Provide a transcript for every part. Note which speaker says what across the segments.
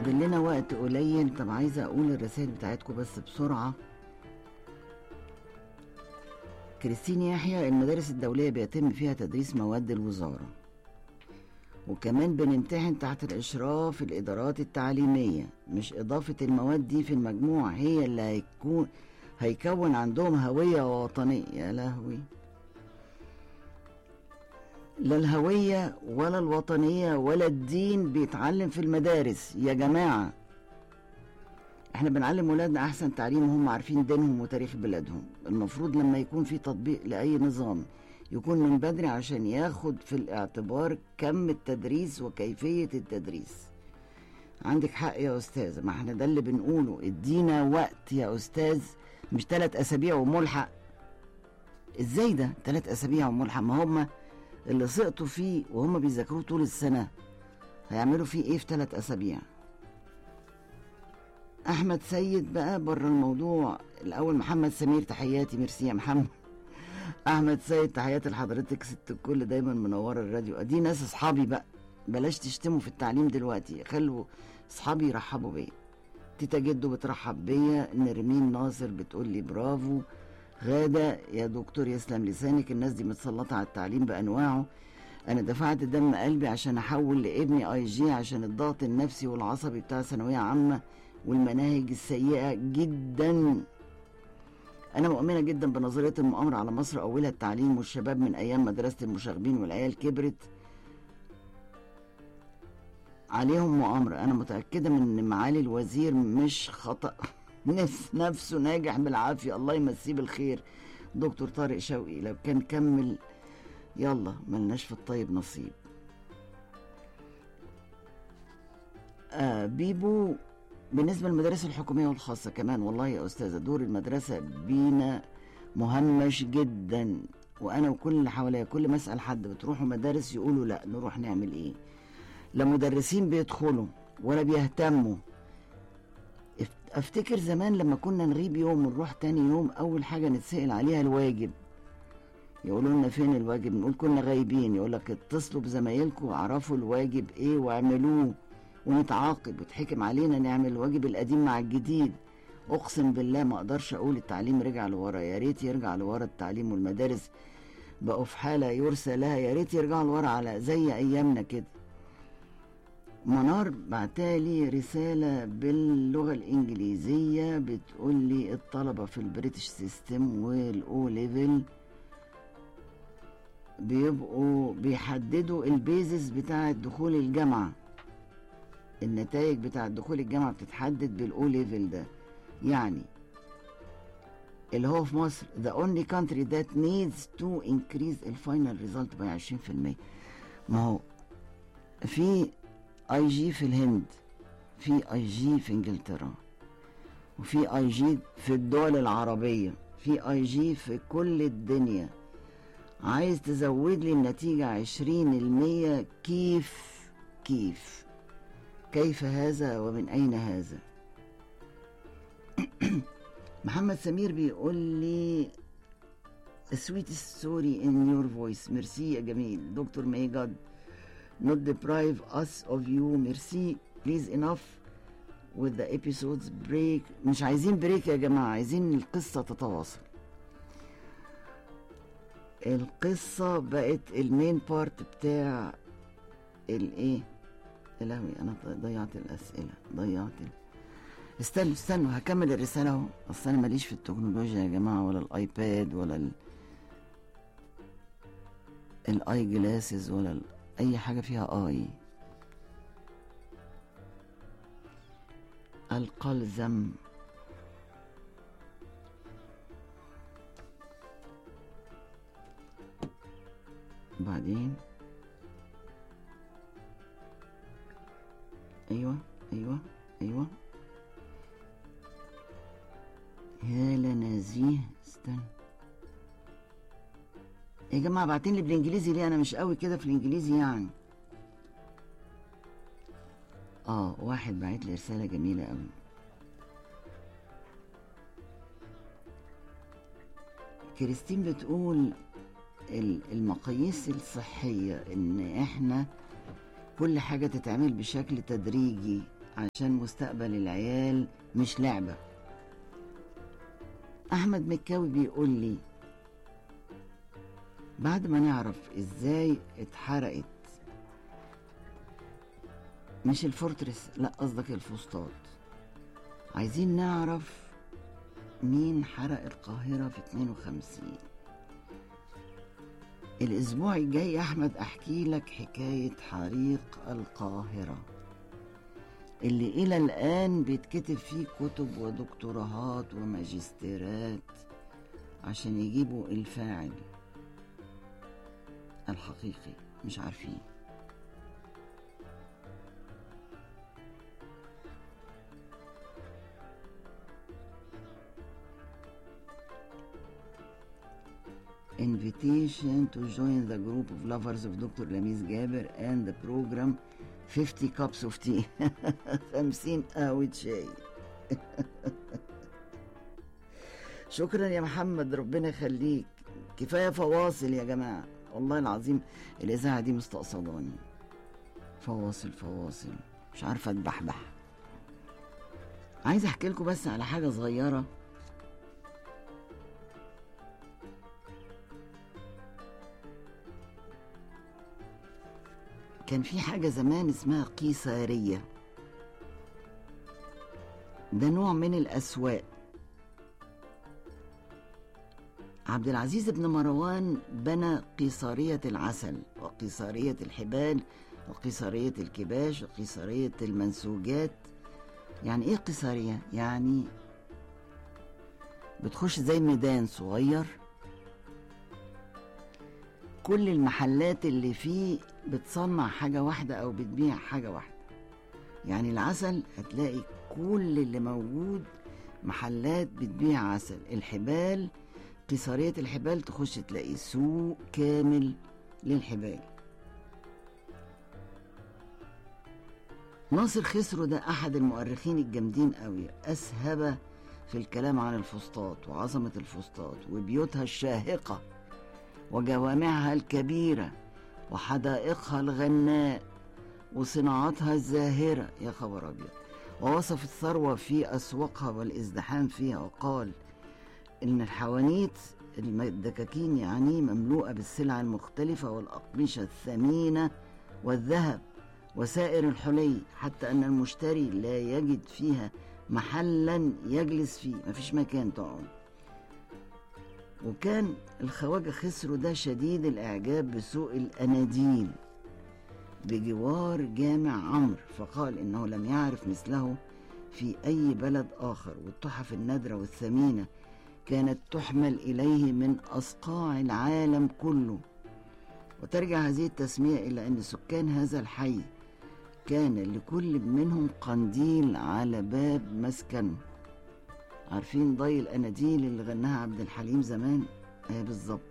Speaker 1: فاضل لنا وقت قليل طب عايزه اقول الرسائل بتاعتكم بس بسرعه كريستين يحيى المدارس الدوليه بيتم فيها تدريس مواد الوزاره وكمان بنمتحن تحت الاشراف الادارات التعليميه مش اضافه المواد دي في المجموع هي اللي هيكون هيكون عندهم هويه وطنيه يا لهوي لا الهوية ولا الوطنية ولا الدين بيتعلم في المدارس يا جماعة احنا بنعلم ولادنا احسن تعليم وهم عارفين دينهم وتاريخ بلادهم المفروض لما يكون في تطبيق لاي نظام يكون من بدري عشان ياخد في الاعتبار كم التدريس وكيفية التدريس عندك حق يا استاذة ما احنا ده اللي بنقوله ادينا وقت يا استاذ مش ثلاث اسابيع وملحق ازاي ده ثلاث اسابيع وملحق ما هم اللي سقطوا فيه وهم بيذاكروه طول السنة هيعملوا فيه ايه في ثلاث اسابيع احمد سيد بقى بره الموضوع الاول محمد سمير تحياتي ميرسي يا محمد احمد سيد تحياتي لحضرتك ست الكل دايما منوره الراديو دي ناس اصحابي بقى بلاش تشتموا في التعليم دلوقتي خلوا اصحابي يرحبوا بيا تيتا جدو بترحب بيا نرمين ناصر بتقول لي برافو غادة يا دكتور يسلم لسانك الناس دي متسلطة على التعليم بأنواعه أنا دفعت دم قلبي عشان أحول لابني أي جي عشان الضغط النفسي والعصبي بتاع ثانوية عامة والمناهج السيئة جدا أنا مؤمنة جدا بنظرية المؤامرة على مصر أولها التعليم والشباب من أيام مدرسة المشاغبين والعيال كبرت عليهم مؤامرة أنا متأكدة من إن معالي الوزير مش خطأ نفس نفسه ناجح بالعافية الله يمسيه بالخير دكتور طارق شوقي لو كان كمل يلا ملناش في الطيب نصيب آه بيبو بالنسبة للمدارس الحكومية والخاصة كمان والله يا أستاذة دور المدرسة بينا مهمش جدا وأنا وكل اللي حواليا كل ما أسأل حد بتروحوا مدارس يقولوا لا نروح نعمل إيه لا مدرسين بيدخلوا ولا بيهتموا افتكر زمان لما كنا نغيب يوم ونروح تاني يوم اول حاجه نتسال عليها الواجب يقولوا لنا فين الواجب نقول كنا غايبين يقول لك اتصلوا بزمايلكم واعرفوا الواجب ايه واعملوه ونتعاقب وتحكم علينا نعمل الواجب القديم مع الجديد اقسم بالله ما اقدرش اقول التعليم رجع لورا يا ريت يرجع لورا التعليم والمدارس بقوا في حاله يرثى لها يا ريت يرجعوا لورا على زي ايامنا كده منار بعتالي رسالة باللغة الإنجليزية بتقول لي الطلبة في البريتش سيستم والأو ليفل بيبقوا بيحددوا البيزس بتاعة دخول الجامعة النتائج بتاعة دخول الجامعة بتتحدد بالأو ليفل ده يعني اللي هو في مصر the only country that needs to increase the final result by 20% ما هو في اي جي في الهند في اي جي في انجلترا وفي اي جي في الدول العربية في اي جي في كل الدنيا عايز تزود لي النتيجة عشرين المية كيف كيف كيف هذا ومن أين هذا محمد سمير بيقول لي sweet story in your voice ميرسي يا جميل دكتور may God not deprive us of you merci please enough with the episodes break مش عايزين بريك يا جماعة عايزين القصة تتواصل القصة بقت المين بارت بتاع الايه يا لهوي انا ضيعت الاسئلة ضيعت ال... استنوا استنوا هكمل الرسالة اهو اصل انا ماليش في التكنولوجيا يا جماعة ولا الايباد ولا ال... الاي جلاسز ولا ال... اي حاجة فيها اي القلزم بعدين ايوه ايوه ايوه هالة نزيه استنى يا جماعة بعتين لي بالانجليزي ليه انا مش قوي كده في الانجليزي يعني اه واحد بعت لي رسالة جميلة قوي كريستين بتقول المقاييس الصحية ان احنا كل حاجة تتعمل بشكل تدريجي عشان مستقبل العيال مش لعبة أحمد مكاوي بيقول لي بعد ما نعرف ازاي اتحرقت مش الفورترس لا قصدك الفسطاط عايزين نعرف مين حرق القاهرة في 52 الأسبوع الجاي يا أحمد أحكي لك حكاية حريق القاهرة اللي إلى الآن بيتكتب فيه كتب ودكتوراهات وماجستيرات عشان يجيبوا الفاعل الحقيقي مش عارفين invitation to join the group of lovers of Dr. Lamis Gaber and the program 50 cups of tea 50 قهوة شاي شكرا يا محمد ربنا يخليك كفاية فواصل يا جماعة والله العظيم الإذاعة دي مستقصداني فواصل فواصل مش عارفة أتبحبح عايز أحكي لكم بس على حاجة صغيرة كان في حاجة زمان اسمها قيصارية ده نوع من الأسواق عبد العزيز بن مروان بنى قيصارية العسل وقيصارية الحبال وقيصارية الكباش وقيصارية المنسوجات يعني ايه قيصارية؟ يعني بتخش زي ميدان صغير كل المحلات اللي فيه بتصنع حاجة واحدة أو بتبيع حاجة واحدة يعني العسل هتلاقي كل اللي موجود محلات بتبيع عسل الحبال قيصرية الحبال تخش تلاقي سوق كامل للحبال ناصر خسرو ده أحد المؤرخين الجامدين قوي أسهب في الكلام عن الفسطاط وعظمة الفسطاط وبيوتها الشاهقة وجوامعها الكبيرة وحدائقها الغناء وصناعاتها الزاهرة يا خبر أبيض ووصف الثروة في أسواقها والازدحام فيها وقال إن الحوانيت الدكاكين يعني مملوءة بالسلع المختلفة والأقمشة الثمينة والذهب وسائر الحلي حتى أن المشتري لا يجد فيها محلا يجلس فيه مفيش مكان تقعد وكان الخواجة خسرو ده شديد الإعجاب بسوق الأناديل بجوار جامع عمرو فقال إنه لم يعرف مثله في أي بلد آخر والتحف النادرة والثمينة كانت تحمل إليه من أصقاع العالم كله وترجع هذه التسمية إلى أن سكان هذا الحي كان لكل منهم قنديل على باب مسكنه عارفين ضي الأناديل اللي غناها عبد الحليم زمان ايه بالظبط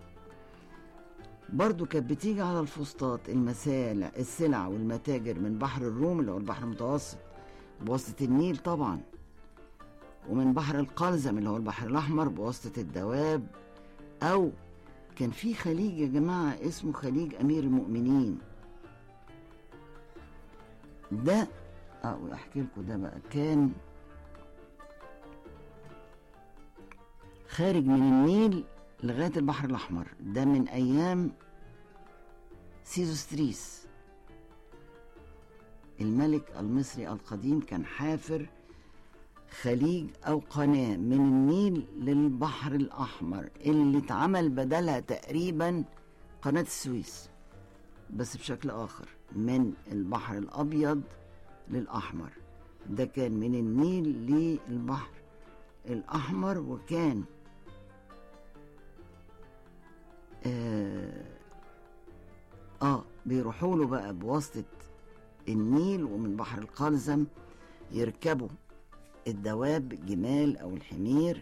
Speaker 1: برضو كانت بتيجي على الفسطاط المسالع السلع والمتاجر من بحر الروم اللي هو البحر المتوسط بواسطة النيل طبعا ومن بحر القلزم اللي هو البحر الأحمر بواسطة الدواب أو كان في خليج يا جماعة اسمه خليج أمير المؤمنين ده أه أحكي لكم ده بقى كان خارج من النيل لغاية البحر الأحمر ده من أيام سيزوستريس الملك المصري القديم كان حافر خليج أو قناة من النيل للبحر الأحمر اللي اتعمل بدلها تقريبا قناة السويس بس بشكل آخر من البحر الأبيض للأحمر ده كان من النيل للبحر الأحمر وكان آه, آه بيروحوا له بقى بواسطة النيل ومن بحر القلزم يركبوا الدواب جمال أو الحمير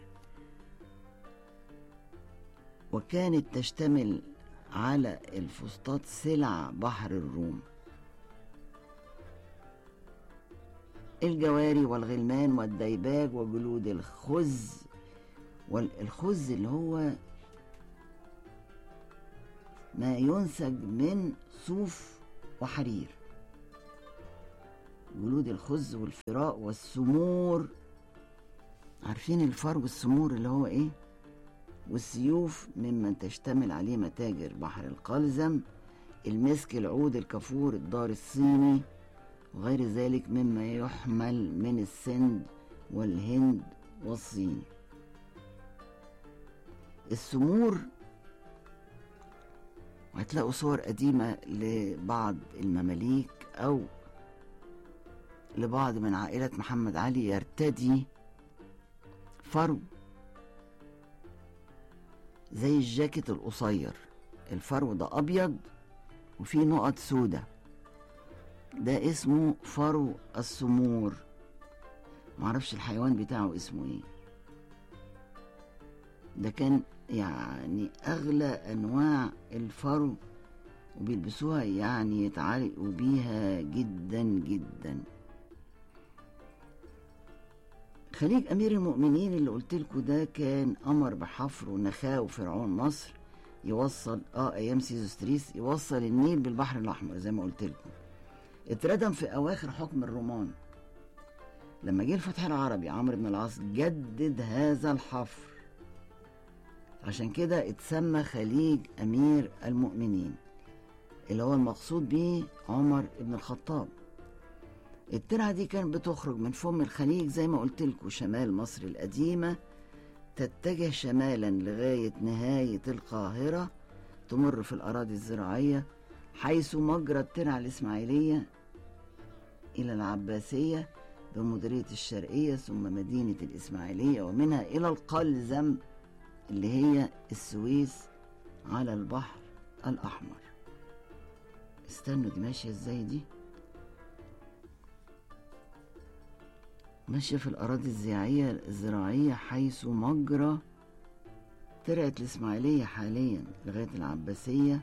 Speaker 1: وكانت تشتمل على الفسطاط سلع بحر الروم الجواري والغلمان والديباج وجلود الخز والخز اللي هو ما ينسج من صوف وحرير جلود الخز والفراء والسمور عارفين الفار والسمور اللي هو ايه والسيوف ممن تشتمل عليه متاجر بحر القلزم المسك العود الكافور الدار الصيني وغير ذلك مما يحمل من السند والهند والصين السمور وهتلاقوا صور قديمة لبعض المماليك أو لبعض من عائلة محمد علي يرتدي فرو زي الجاكيت القصير الفرو ده أبيض وفيه نقط سودة ده اسمه فرو السمور معرفش الحيوان بتاعه اسمه ايه ده كان يعني أغلى أنواع الفرو وبيلبسوها يعني يتعلقوا بيها جدا جدا خليج أمير المؤمنين اللي قلت لكم ده كان أمر بحفر ونخاء وفرعون مصر يوصل اه ايام سيزوستريس يوصل النيل بالبحر الاحمر زي ما قلت لكم اتردم في اواخر حكم الرومان لما جه الفتح العربي عمرو بن العاص جدد هذا الحفر عشان كده اتسمى خليج امير المؤمنين اللي هو المقصود بيه عمر بن الخطاب الترعة دي كانت بتخرج من فم الخليج زي ما قلت لكم شمال مصر القديمة تتجه شمالا لغاية نهاية القاهرة تمر في الأراضي الزراعية حيث مجرى الترعة الإسماعيلية إلى العباسية بمديرية الشرقية ثم مدينة الإسماعيلية ومنها إلى القلزم اللي هي السويس على البحر الأحمر استنوا دي ماشية ازاي دي ماشية في الأراضي الزراعية الزراعية حيث مجرى ترعة الإسماعيلية حاليا لغاية العباسية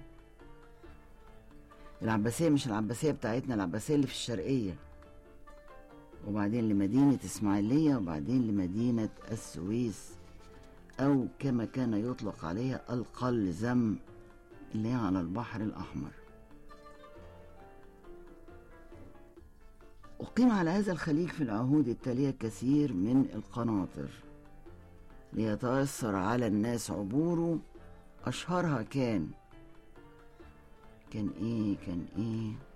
Speaker 1: العباسية مش العباسية بتاعتنا العباسية اللي في الشرقية وبعدين لمدينة إسماعيلية وبعدين لمدينة السويس أو كما كان يطلق عليها القلزم اللي هي على البحر الأحمر أقيم على هذا الخليج في العهود التالية كثير من القناطر ليتيسر على الناس عبوره أشهرها كان كان إيه كان إيه